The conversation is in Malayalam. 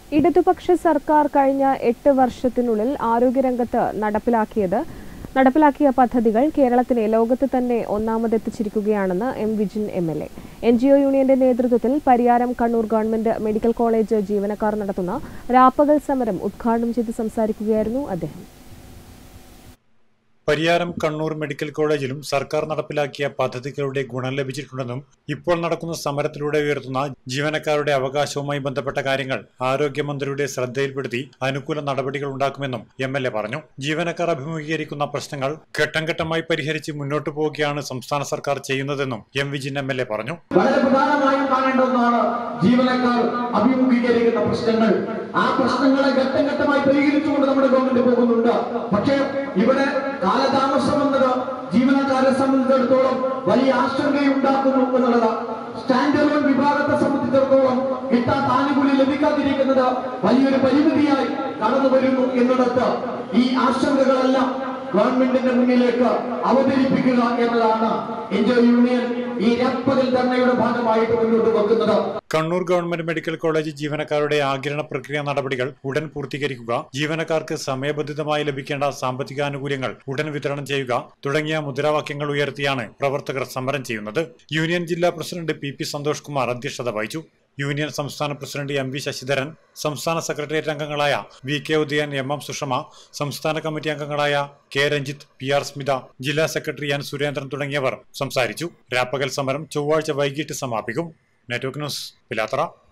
ഇടതുപക്ഷ സർക്കാർ കഴിഞ്ഞ എട്ട് വർഷത്തിനുള്ളിൽ ആരോഗ്യരംഗത്ത് നടപ്പിലാക്കിയത് നടപ്പിലാക്കിയ പദ്ധതികൾ കേരളത്തിനെ ലോകത്ത് തന്നെ ഒന്നാമതെത്തിച്ചിരിക്കുകയാണെന്ന് M Vijin M L A N G O യൂണിയന്റെ നേതൃത്വത്തിൽ Pariyaram Kannur government medical college ജീവനക്കാർ നടത്തുന്ന രാപ്പകൽ സമരം ഉദ്ഘാടനം ചെയ്ത് സംസാരിക്കുകയായിരുന്നു അദ്ദേഹം പരിയാരം കണ്ണൂർ മെഡിക്കൽ കോളേജിലും സർക്കാർ നടപ്പിലാക്കിയ പദ്ധതികളുടെ ഗുണം ലഭിച്ചിട്ടുണ്ടെന്നും ഇപ്പോൾ നടക്കുന്ന സമരത്തിലൂടെ ഉയർത്തുന്ന ജീവനക്കാരുടെ അവകാശവുമായി ബന്ധപ്പെട്ട കാര്യങ്ങൾ ആരോഗ്യമന്ത്രിയുടെ ശ്രദ്ധയിൽപ്പെടുത്തി അനുകൂല നടപടികൾ ഉണ്ടാക്കുമെന്നും എം എൽ എ പറഞ്ഞു ജീവനക്കാർ അഭിമുഖീകരിക്കുന്ന പ്രശ്നങ്ങൾ ഘട്ടം ഘട്ടമായി പരിഹരിച്ച് മുന്നോട്ടു പോവുകയാണ് സംസ്ഥാന സർക്കാർ ചെയ്യുന്നതെന്നും M Vijin M L A പറഞ്ഞു വളരെ പ്രധാനമായും കാണേണ്ട ഒന്നാണ് ജീവനക്കാർ അഭിമുഖീകരിക്കുന്ന പ്രശ്നങ്ങൾ ആ പ്രശ്നങ്ങളെ ഘട്ടം ഘട്ടമായി പരിഹരിച്ചുകൊണ്ട് നമ്മുടെ ഗവൺമെന്റ് പോകുന്നുണ്ട് പക്ഷേ ഇവിടെ കാലതാമസം എന്നത് ജീവനക്കാരെ സംബന്ധിച്ചിടത്തോളം വലിയ ആശങ്കയുണ്ടാക്കുന്നു എന്നുള്ളത് സ്റ്റാൻഡ് അലോൺ വിഭാഗത്തെ സംബന്ധിച്ചിടത്തോളം കിട്ടാത്ത ആനുകൂല്യം ലഭിക്കാതിരിക്കുന്നത് വലിയൊരു പരിമിതിയായി കടന്നു വരുന്നു എന്നിടത്ത് ഈ ആശങ്കകളെല്ലാം ഗവൺമെന്റിന്റെ മുന്നിലേക്ക് അവതരിപ്പിക്കുക എന്നതാണ് എൻജോ യൂണിയൻ ഈ രപ്പകൽ ധർണയുടെ ഭാഗമായിട്ട് മുന്നോട്ട് വെക്കുന്നത് കണ്ണൂർ ഗവൺമെന്റ് മെഡിക്കൽ കോളേജ് ജീവനക്കാരുടെ ആകിരണ പ്രക്രിയ നടപടികൾ ഉടൻ പൂർത്തീകരിക്കുക ജീവനക്കാർക്ക് സമയബന്ധിതമായി ലഭിക്കേണ്ട സാമ്പത്തിക ആനുകൂല്യങ്ങൾ ഉടൻ വിതരണം ചെയ്യുക തുടങ്ങിയ മുദ്രാവാക്യങ്ങൾ ഉയർത്തിയാണ് പ്രവർത്തകർ സമരം ചെയ്യുന്നത് യൂണിയൻ ജില്ലാ president P P Santhosh Kumar അധ്യക്ഷത വഹിച്ചു യൂണിയൻ സംസ്ഥാന പ്രസിഡന്റ് എം വി ശശിധരൻ സംസ്ഥാന സെക്രട്ടേറിയറ്റ് അംഗങ്ങളായ V K Udayan M M Sushama സംസ്ഥാന കമ്മിറ്റി അംഗങ്ങളായ K Ranjith P R Smitha ജില്ലാ സെക്രട്ടറി എൻ സുരേന്ദ്രൻ തുടങ്ങിയവർ സംസാരിച്ചു രാപ്പകൽ സമരം ചൊവ്വാഴ്ച വൈകിട്ട് സമാപിക്കും നെറ്റ്വർക്ക് ന്യൂസ് പിലാത്തറ